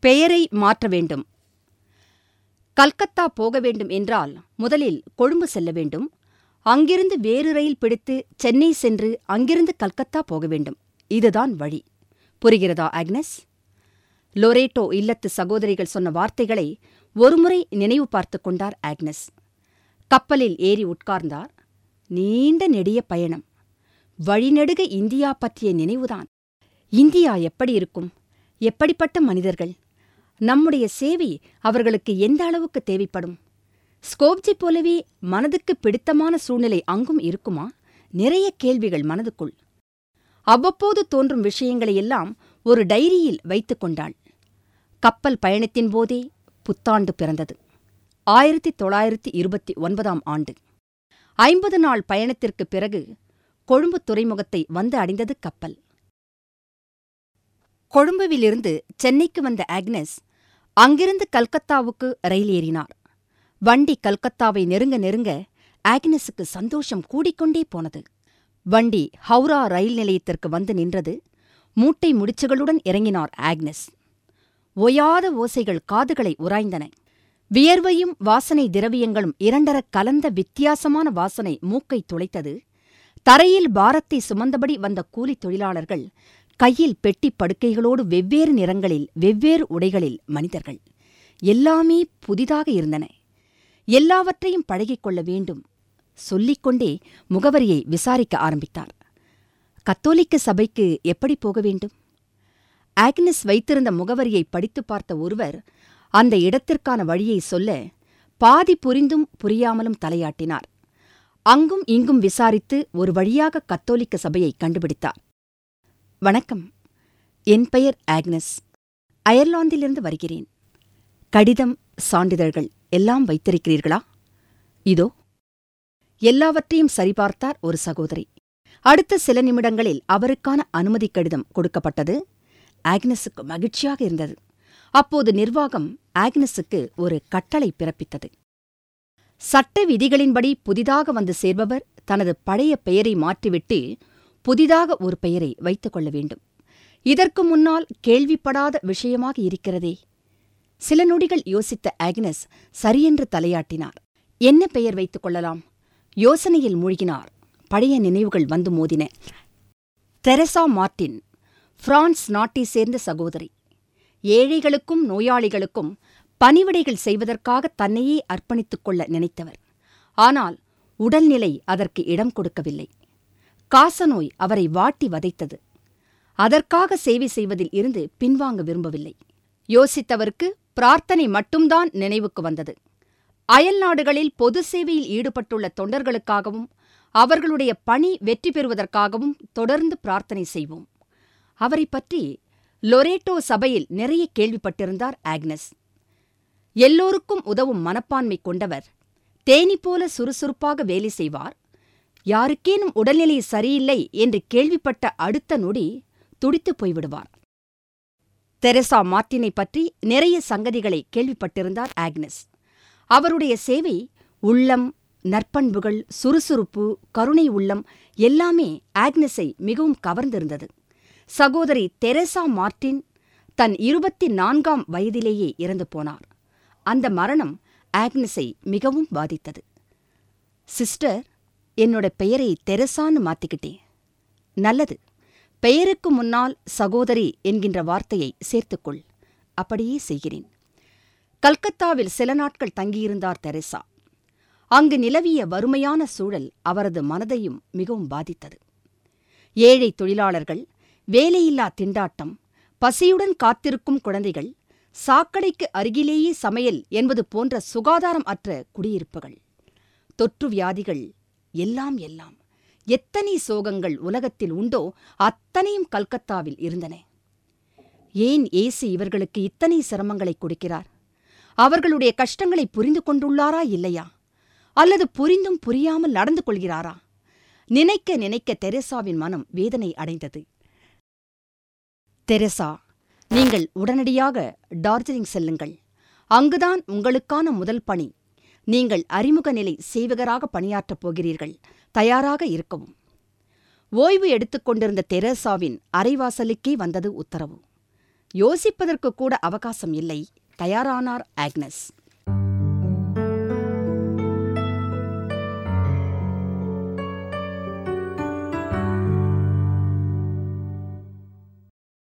பெயரை மாற்ற வேண்டும் கல்கத்தா போக வேண்டும் என்றால் முதலில் கொழும்பு செல்ல வேண்டும் அங்கிருந்து வேறு ரயில் பிடித்து சென்னை சென்று அங்கிருந்து கல்கத்தா போக வேண்டும் இதுதான் வழி புரிகிறதா ஆக்னஸ் லொரேட்டோ இல்லத்து சகோதரிகள் சொன்ன வார்த்தைகளை ஒருமுறை நினைவு பார்த்து கொண்டார் ஆக்னஸ் கப்பலில் ஏறி உட்கார்ந்தார் நீண்ட நெடிய பயணம் வழிநெடுக இந்தியா பற்றிய நினைவுதான் இந்தியா எப்படி இருக்கும் எப்படிப்பட்ட மனிதர்கள் நம்முடைய சேவை அவர்களுக்கு எந்த அளவுக்கு தேவைப்படும் ஸ்கோப்ஜி போலவே மனதுக்கு பிடித்தமான சூழ்நிலை அங்கும் இருக்குமா நிறைய கேள்விகள் மனதுக்குள் அவ்வப்போது தோன்றும் விஷயங்களையெல்லாம் ஒரு டைரியில் வைத்துக் கொண்டாள் கப்பல் பயணத்தின் போதே புத்தாண்டு பிறந்தது ஆயிரத்தி தொள்ளாயிரத்தி இருபத்தி ஒன்பதாம் ஆண்டு ஐம்பது நாள் பயணத்திற்குப் பிறகு கொழும்பு துறைமுகத்தை வந்து அடைந்தது கப்பல் கொழும்புவிலிருந்து சென்னைக்கு வந்த ஆக்னஸ் அங்கிருந்து கல்கத்தாவுக்கு ரயில் ஏறினார் வண்டி கல்கத்தாவை நெருங்க நெருங்க ஆக்னஸுக்கு சந்தோஷம் கூடிக்கொண்டே போனது வண்டி ஹவுரா ரயில் நிலையத்திற்கு வந்து நின்றது மூட்டை முடிச்சுகளுடன் இறங்கினார் ஆக்னஸ் ஓயாத ஓசைகள் காதுகளை உராய்ந்தன வியர்வையும் வாசனை திரவியங்களும் இரண்டரக் கலந்த வித்தியாசமான வாசனை மூக்கை துளைத்தது தரையில் பாரத்தை சுமந்தபடி வந்த கூலித் தொழிலாளர்கள் கையில் பெட்டி படுக்கைகளோடு வெவ்வேறு நிறங்களில் வெவ்வேறு உடைகளில் மனிதர்கள் எல்லாமே புதிதாக இருந்தன எல்லாவற்றையும் பழகிக் கொள்ள வேண்டும் சொல்லிக்கொண்டே முகவரியை விசாரிக்க ஆரம்பித்தார் கத்தோலிக்க சபைக்கு எப்படி போக வேண்டும் ஆக்னஸ் வைத்திருந்த முகவரியை படித்துப் பார்த்த ஒருவர் அந்த இடத்திற்கான வழியை சொல்ல பாதி புரிந்தும் புரியாமலும் தலையாட்டினார் அங்கும் இங்கும் விசாரித்து ஒரு வழியாக கத்தோலிக்க சபையை கண்டுபிடித்தார் வணக்கம் என் பெயர் ஆக்னஸ் அயர்லாந்திலிருந்து வருகிறேன் கடிதம் சான்றிதழ்கள் எல்லாம் வைத்திருக்கிறீர்களா இதோ எல்லாவற்றையும் சரிபார்த்தார் ஒரு சகோதரி அடுத்த சில நிமிடங்களில் அவருக்கான அனுமதி கடிதம் கொடுக்கப்பட்டது ஆக்னஸுக்கு மகிழ்ச்சியாக இருந்தது அப்போது நிர்வாகம் ஆக்னஸுக்கு ஒரு கட்டளை பிறப்பித்தது சட்ட விதிகளின்படி புதிதாக வந்து சேர்பவர் தனது பழைய பெயரை மாற்றிவிட்டு புதிதாக ஒரு பெயரை வைத்துக் கொள்ள வேண்டும் இதற்கு முன்னால் கேள்விப்படாத விஷயமாக இருக்கிறதே சில நொடிகள் யோசித்த ஆக்னஸ் சரியென்று தலையாட்டினார் என்ன பெயர் வைத்துக் கொள்ளலாம் யோசனையில் மூழ்கினார் பழைய நினைவுகள் வந்து மோதின தெரசா மார்ட்டின் பிரான்ஸ் நாட்டைச் சேர்ந்த சகோதரி ஏழைகளுக்கும் நோயாளிகளுக்கும் பணிவிடைகள் செய்வதற்காக தன்னையே அர்ப்பணித்துக் கொள்ள நினைத்தவர் ஆனால் உடல்நிலை அதற்கு இடம் கொடுக்கவில்லை காசநோய் அவரை வாட்டி வதைத்தது அதற்காக சேவை செய்வதில் இருந்து பின்வாங்க விரும்பவில்லை யோசித்தவருக்கு பிரார்த்தனை மட்டும்தான் நினைவுக்கு வந்தது அயல் நாடுகளில் பொது சேவையில் ஈடுபட்டுள்ள தொண்டர்களுக்காகவும் அவர்களுடைய பணி வெற்றி பெறுவதற்காகவும் தொடர்ந்து பிரார்த்தனை செய்வோம் அவரைப் பற்றி லொரேட்டோ சபையில் நிறைய கேள்விப்பட்டிருந்தார் ஆக்னஸ் எல்லோருக்கும் உதவும் மனப்பான்மை கொண்டவர் தேனி போல சுறுசுறுப்பாக வேலை செய்வார் யாருக்கேனும் உடல்நிலை சரியில்லை என்று கேள்விப்பட்ட அடுத்த நொடி துடித்துப் போய்விடுவார் தெரசா மார்ட்டினை பற்றி நிறைய சங்கதிகளை கேள்விப்பட்டிருந்தார் ஆக்னஸ் அவருடைய சேவை உள்ளம் நற்பண்புகள் சுறுசுறுப்பு கருணை உள்ளம் எல்லாமே ஆக்னஸை மிகவும் கவர்ந்திருந்தது சகோதரி தெரசா மார்ட்டின் தன் இருபத்தி நான்காம் வயதிலேயே இறந்து போனார் அந்த மரணம் ஆக்னஸை மிகவும் பாதித்தது சிஸ்டர் என்னோட பெயரை தெரசான்னு மாத்திக்கிட்டேன் நல்லது பெயருக்கு முன்னால் சகோதரி என்கின்ற வார்த்தையை சேர்த்துக்கொள் அப்படியே செய்கிறேன் கல்கத்தாவில் சில நாட்கள் தங்கியிருந்தார் தெரசா அங்கு நிலவிய வறுமையான சூழல் அவரது மனதையும் மிகவும் பாதித்தது ஏழை தொழிலாளர்கள் வேலையில்லா திண்டாட்டம் பசியுடன் காத்திருக்கும் குழந்தைகள் சாக்கடைக்கு அருகிலேயே சமையல் என்பது போன்ற சுகாதாரம் அற்ற குடியிருப்புகள் தொற்று வியாதிகள் எல்லாம் எல்லாம் எத்தனை சோகங்கள் உலகத்தில் உண்டோ அத்தனையும் கல்கத்தாவில் இருந்தன ஏன் ஏசு இவர்களுக்கு இத்தனை சிரமங்களை கொடுக்கிறார் அவர்களுடைய கஷ்டங்களை புரிந்து கொண்டுள்ளாரா இல்லையா அல்லது புரிந்தும் புரியாமல் நடந்து கொள்கிறாரா நினைக்க நினைக்க தெரேசாவின் மனம் வேதனை அடைந்தது தெரேசா நீங்கள் உடனடியாக டார்ஜிலிங் செல்லுங்கள் அங்குதான் உங்களுக்கான முதல் பணி நீங்கள் அறிமுக நிலை சேவகராக பணியாற்றப் போகிறீர்கள் தயாராக இருக்கவும் ஓய்வு எடுத்துக்கொண்டிருந்த தெரேசாவின் அரைவாசலுக்கே வந்தது உத்தரவு யோசிப்பதற்கு கூட அவகாசம் இல்லை தயாரானார் ஆக்னஸ்